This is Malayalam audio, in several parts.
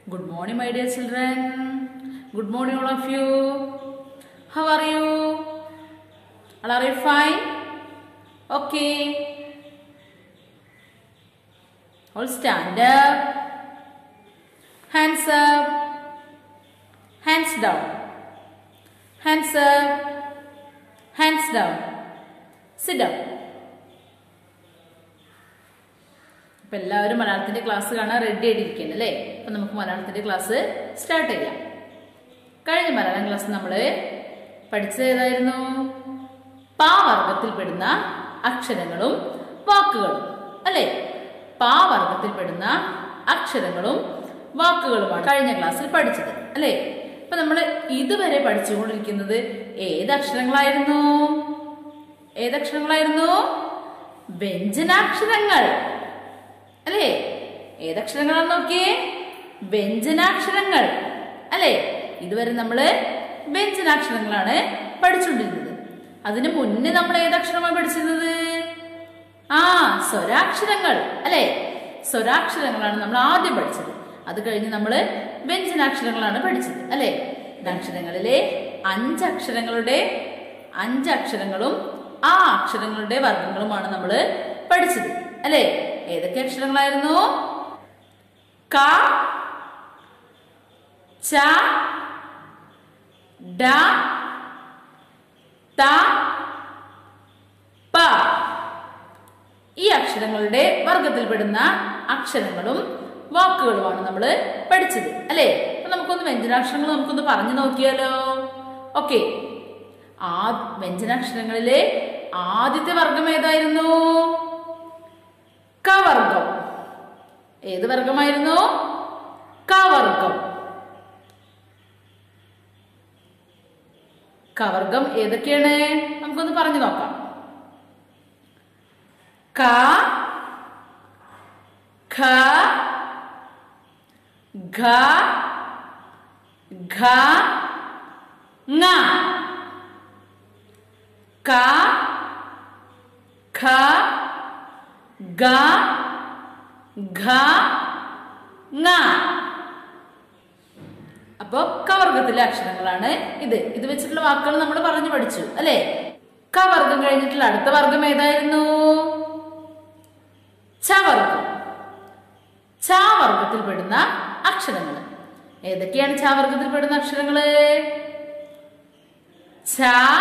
Good morning, my dear children. Good morning, all of you. How are you? All are you fine? Okay. All stand up. Hands up. Hands down. Hands up. Hands down. Sit down. അപ്പൊ എല്ലാവരും മലയാളത്തിന്റെ ക്ലാസ് കാണാൻ റെഡി ആയിട്ടിരിക്കുകയാണ് അല്ലേ അപ്പൊ നമുക്ക് മലയാളത്തിന്റെ ക്ലാസ് സ്റ്റാർട്ട് ചെയ്യാം കഴിഞ്ഞ മലയാളം ക്ലാസ് നമ്മള് പഠിച്ചത് ഏതായിരുന്നു പാ വർഗത്തിൽപ്പെടുന്ന അക്ഷരങ്ങളും വാക്കുകളും അല്ലേ പാ വർഗത്തിൽപ്പെടുന്ന അക്ഷരങ്ങളും വാക്കുകളുമാണ് കഴിഞ്ഞ ക്ലാസ്സിൽ പഠിച്ചത് അല്ലേ അപ്പൊ നമ്മൾ ഇതുവരെ പഠിച്ചുകൊണ്ടിരിക്കുന്നത് ഏത് അക്ഷരങ്ങളായിരുന്നു ഏതക്ഷരങ്ങളായിരുന്നു വ്യഞ്ജനാക്ഷരങ്ങൾ അല്ലേ ഏതക്ഷരങ്ങളാണ് നോക്കിയേ വ്യഞ്ജനാക്ഷരങ്ങൾ അല്ലേ ഇതുവരെ നമ്മള് വ്യഞ്ജനാക്ഷരങ്ങളാണ് പഠിച്ചുകൊണ്ടിരുന്നത് അതിനു മുന്നേ നമ്മൾ ഏതക്ഷരമാണ് പഠിച്ചിരുന്നത് ആ സ്വരാക്ഷരങ്ങൾ അല്ലെ സ്വരാക്ഷരങ്ങളാണ് നമ്മൾ ആദ്യം പഠിച്ചത് അത് കഴിഞ്ഞ് നമ്മൾ വ്യഞ്ജനാക്ഷരങ്ങളാണ് പഠിച്ചത് അല്ലെ അക്ഷരങ്ങളിലെ അഞ്ചക്ഷരങ്ങളുടെ അഞ്ചക്ഷരങ്ങളും ആ അക്ഷരങ്ങളുടെ വർഗങ്ങളുമാണ് നമ്മൾ പഠിച്ചത് അല്ലെ ഏതൊക്കെ അക്ഷരങ്ങളായിരുന്നു ക ച ഡ ത പ ഈ അക്ഷരങ്ങളുടെ വർഗത്തിൽപ്പെടുന്ന അക്ഷരങ്ങളും വാക്കുകളുമാണ് നമ്മൾ പഠിച്ചത് അല്ലേ അപ്പൊ നമുക്കൊന്ന് വ്യഞ്ജനാക്ഷരങ്ങൾ നമുക്കൊന്ന് പറഞ്ഞു നോക്കിയാലോ ഓക്കെ ആ വ്യഞ്ജനാക്ഷരങ്ങളിലെ ആദ്യത്തെ വർഗം ഏതായിരുന്നു കവർഗം ഏത് വർഗമായിരുന്നു കവർഗം കവർഗം ഏതൊക്കെയാണ് നമുക്കൊന്ന് പറഞ്ഞു നോക്കാം ക ഖ ഘ ഘ ങ ക ഖ ഗ ഘ ങ അപ്പോ കവർഗത്തിലെ അക്ഷരങ്ങളാണ് ഇത് ഇത് വെച്ചിട്ടുള്ള വാക്കുകൾ നമ്മൾ പറഞ്ഞു പഠിച്ചു അല്ലെ കവർഗം കഴിഞ്ഞിട്ടുള്ള അടുത്ത വർഗം ഏതായിരുന്നു ചവർഗം ചാവർഗത്തിൽ പെടുന്ന അക്ഷരങ്ങൾ ഏതൊക്കെയാണ് ചാവർഗത്തിൽ പെടുന്ന അക്ഷരങ്ങള് ച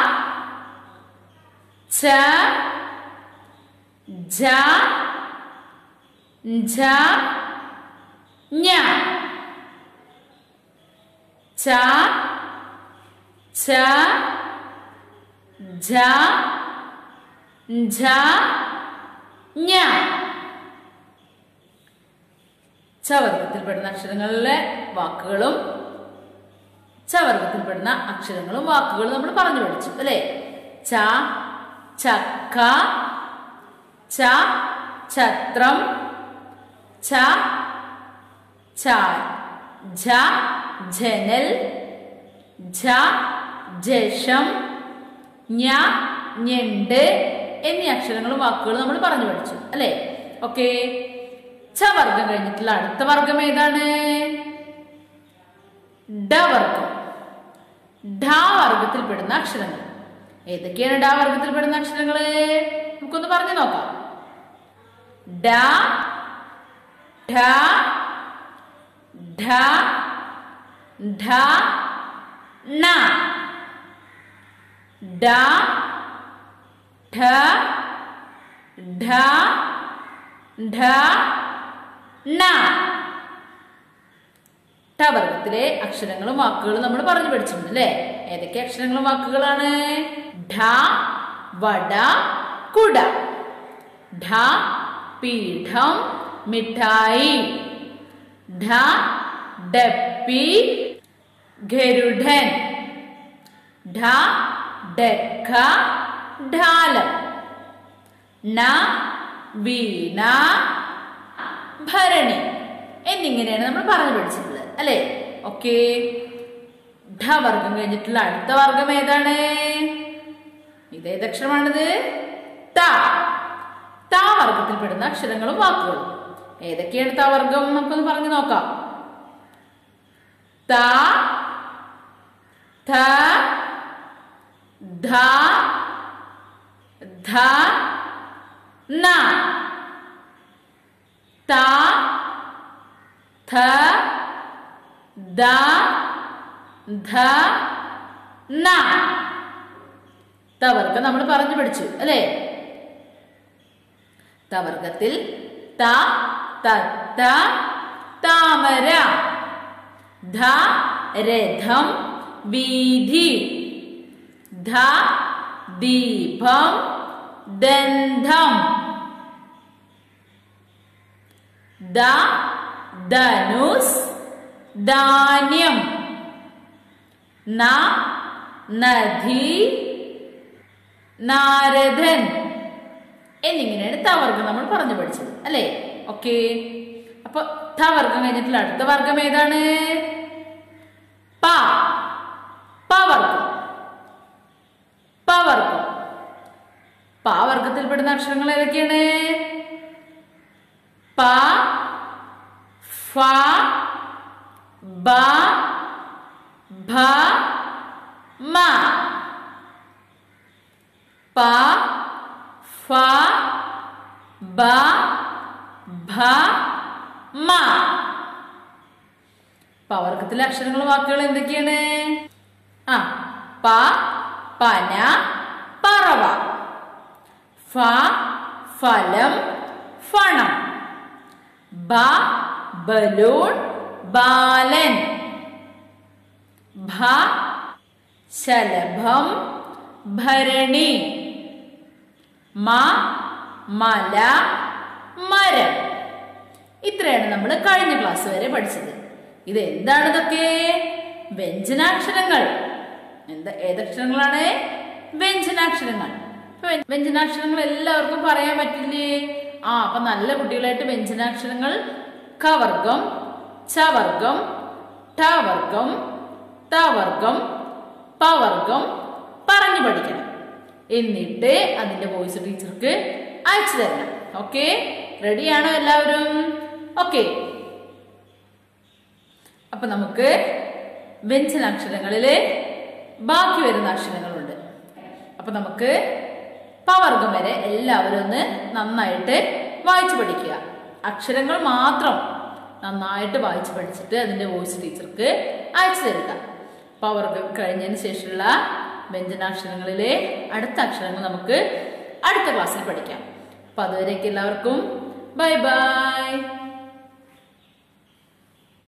ച ജ ജ ഞ ച ച ജ ജ ഞ ചവർഗത്തിൽപ്പെടുന്ന അക്ഷരങ്ങളിലെ വാക്കുകളും ചവർഗത്തിൽപ്പെടുന്ന അക്ഷരങ്ങളും വാക്കുകളും നമ്മൾ പറഞ്ഞു പഠിച്ചു അല്ലെ ച ചക്ക ച ഛത്രം ച ച ജ ജനൽ ജ ജഷം ഞ ഞണ്ട് എന്നീ അക്ഷരങ്ങളും വാക്കുകളും നമ്മൾ പറഞ്ഞു പഠിച്ചു അല്ലെ ഓക്കെ ച വർഗം കഴിഞ്ഞിട്ടുള്ള അടുത്ത വർഗം ഏതാണ് ഡ വർഗം ഡ വർഗത്തിൽപ്പെടുന്ന അക്ഷരങ്ങൾ ഏതൊക്കെയാണ് ഡ വർഗത്തിൽപ്പെടുന്ന അക്ഷരങ്ങള് നമുക്കൊന്ന് പറഞ്ഞു നോക്കാം ഡ ഢ ഢ ഢ ണ ഡ ഢ ഢ ഢ ണ ട വർഗത്തിലെ അക്ഷരങ്ങളും വാക്കുകളും നമ്മൾ പറഞ്ഞു പഠിച്ചിട്ടുണ്ട് അല്ലേ ഏതൊക്കെ അക്ഷരങ്ങളും വാക്കുകളാണ് ഢ വട കുട ഢ പീഠം മിഠായി ഢ ഡപ്പി ഗരുഡൻ ഢ ഡക്ക ഢാലം ണ വീണ ഭരണി എന്നിങ്ങനെയാണ് നമ്മൾ പറഞ്ഞു പഠിച്ചിട്ടുള്ളത് അല്ലെ ഓക്കെ ഢ വർഗം കഴിഞ്ഞിട്ടുള്ള അടുത്ത വർഗം ഏതാണ് ഇതേതക്ഷരമാണിത് ത ത വർഗത്തിൽപ്പെടുന്ന അക്ഷരങ്ങളും വാക്കുകളും ഏതൊക്കെയാണ് ത വർഗം നമുക്കൊന്ന് പറഞ്ഞു നോക്കാം ത ഥ ധ ധ ന ത ഥ ദ ധ ന തവർഗം നമ്മൾ പറഞ്ഞു പഠിച്ചു അല്ലേ തവർഗത്തിൽ ത തത്ത താമര ധ രഥം വീഥി ധ ദീപം ദന്തം ദ ധനുസ് ധാന്യം ന നദി നാരദൻ എന്നിങ്ങനെയാണ് തവർഗം നമ്മൾ പറഞ്ഞു പഠിച്ചത് അല്ലേ ഓക്കെ അപ്പൊ തവർഗം കഴിഞ്ഞിട്ടുള്ള അടുത്ത വർഗം ഏതാണ് പ പവർഗം പവർഗം പാവർഗത്തിൽപ്പെടുന്ന അക്ഷരങ്ങൾ ഏതൊക്കെയാണ് പ ഫ ബ ഭ മ പ ഫ ബ ഭ മ പവർഗത്തിലെ അക്ഷരങ്ങൾ വാക്കുകൾ എന്തൊക്കെയാണ് ആ പ പന പറവ ഫ ഫലം ഫണം ബ ബലൂൺ ബാലൻ ഭ ശലഭം ഭരണി മ മല മരം ഇത്രയാണ് നമ്മൾ കഴിഞ്ഞ ക്ലാസ് വരെ പഠിച്ചത് ഇത് എന്താണ് ഇതൊക്കെ വ്യഞ്ജനാക്ഷരങ്ങൾ എന്താ ഏതക്ഷരങ്ങളാണ് വ്യഞ്ജനാക്ഷരങ്ങൾ ഇപ്പൊ വ്യ- വ്യഞ്ജനാക്ഷരങ്ങൾ എല്ലാവർക്കും പറയാൻ പറ്റില്ലേ ആ അപ്പൊ നല്ല കുട്ടികളായിട്ട് വ്യഞ്ജനാക്ഷരങ്ങൾ കവർഗം ചവർഗം ടവർഗം തവർഗം പവർഗം പറഞ്ഞു പഠിക്കണം എന്നിട്ട് അതിന്റെ വോയിസ് ടീച്ചർക്ക് അയച്ചു തരണം ഓക്കെ റെഡിയാണോ എല്ലാവരും ഓക്കെ അപ്പൊ നമുക്ക് വ്യഞ്ജനാക്ഷരങ്ങളില് ബാക്കി വരുന്ന അക്ഷരങ്ങളുണ്ട് അപ്പൊ നമുക്ക് പവർഗം വരെ എല്ലാവരും ഒന്ന് നന്നായിട്ട് വായിച്ചു പഠിക്കുക അക്ഷരങ്ങൾ മാത്രം നന്നായിട്ട് വായിച്ചു പഠിച്ചിട്ട് അതിന്റെ വോയിസ് ടീച്ചർക്ക് അയച്ചു തരിക പവർഗം കഴിഞ്ഞതിന് ശേഷമുള്ള വ്യഞ്ജനാക്ഷരങ്ങളിലെ അടുത്ത അക്ഷരങ്ങൾ നമുക്ക് അടുത്ത ക്ലാസ്സിൽ പഠിക്കാം അപ്പൊ അതുവരേക്ക് എല്ലാവർക്കും ബൈ ബൈ